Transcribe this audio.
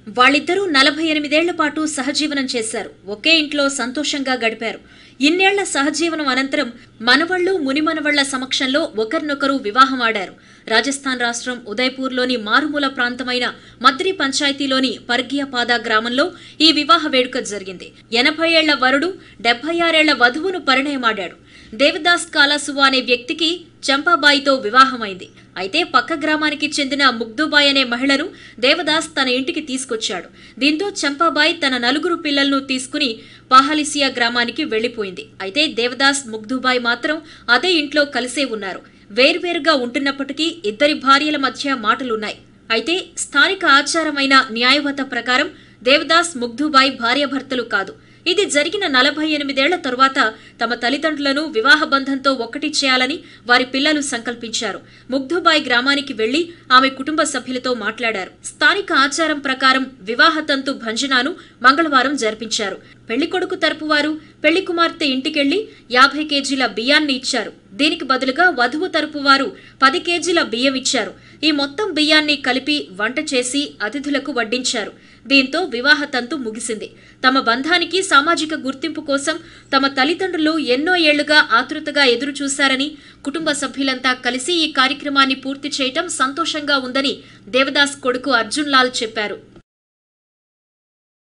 వాళ్ళిద్దరూ నలభై ఎనిమిదేళ్ల పాటు సహజీవనం చేశారు ఒకే ఇంట్లో సంతోషంగా గడిపారు ఇన్నేళ్ల సహజీవనం అనంతరం మనవళ్లు మునిమనవళ్ల సమక్షంలో ఒకరినొకరు వివాహమాడారు రాజస్థాన్ రాష్ట్రం ఉదయ్పూర్లోని మారుమూల ప్రాంతమైన మద్రి పంచాయతీలోని పర్గియాపాద గ్రామంలో ఈ వివాహ వేడుక జరిగింది ఎనభై ఏళ్ల వరుడు డెబ్బై ఆరేళ్ల వధువును పరిణయమాడాడు దేవదాస్ కాలాసువ అనే వ్యక్తికి చంపాబాయితో వివాహమైంది అయితే పక్క గ్రామానికి చెందిన ముగ్దుబాయ్ అనే మహిళను దేవదాస్ తన ఇంటికి తీసుకొచ్చాడు దీంతో చంపాబాయ్ తన నలుగురు పిల్లలను తీసుకుని పాహలిసియా గ్రామానికి వెళ్లిపోయింది అయితే దేవదాస్ ముగ్దుబాయ్ మాత్రం అదే ఇంట్లో కలిసే ఉన్నారు వేర్వేరుగా ఉంటున్నప్పటికీ ఇద్దరి భార్యల మధ్య మాటలున్నాయి అయితే స్థానిక ఆచారమైన న్యాయవత ప్రకారం దేవదాస్ ముగ్ధుబాయ్ భార్యాభర్తలు కాదు ఇది జరిగిన నలభై ఎనిమిదేళ్ల తరువాత తమ తల్లిదండ్రులను వివాహ బంధంతో ఒక్కటి చేయాలని వారి పిల్లలు సంకల్పించారు ముగ్ధుబాయ్ గ్రామానికి వెళ్లి ఆమె కుటుంబ సభ్యులతో మాట్లాడారు స్థానిక ఆచారం ప్రకారం వివాహ తంతు భంజనాను మంగళవారం జరిపించారు పెళ్లి కొడుకు తరపు వారు పెళ్లి కుమార్తె ఇంటికెళ్లి యాభై కేజీల బియ్యాన్ని ఇచ్చారు దీనికి బదులుగా వధువు తరపు వారు పది కేజీల బియ్యం ఇచ్చారు ఈ మొత్తం బియ్యాన్ని కలిపి వంట చేసి అతిథులకు వడ్డించారు దీంతో వివాహ తంతు ముగిసింది తమ బంధానికి సామాజిక గుర్తింపు కోసం తమ తల్లిదండ్రులు ఎన్నో ఏళ్లుగా ఆతృతగా ఎదురు చూశారని కుటుంబ సభ్యులంతా కలిసి ఈ కార్యక్రమాన్ని పూర్తి చేయటం సంతోషంగా ఉందని దేవదాస్ కొడుకు అర్జున్ లాల్ చెప్పారు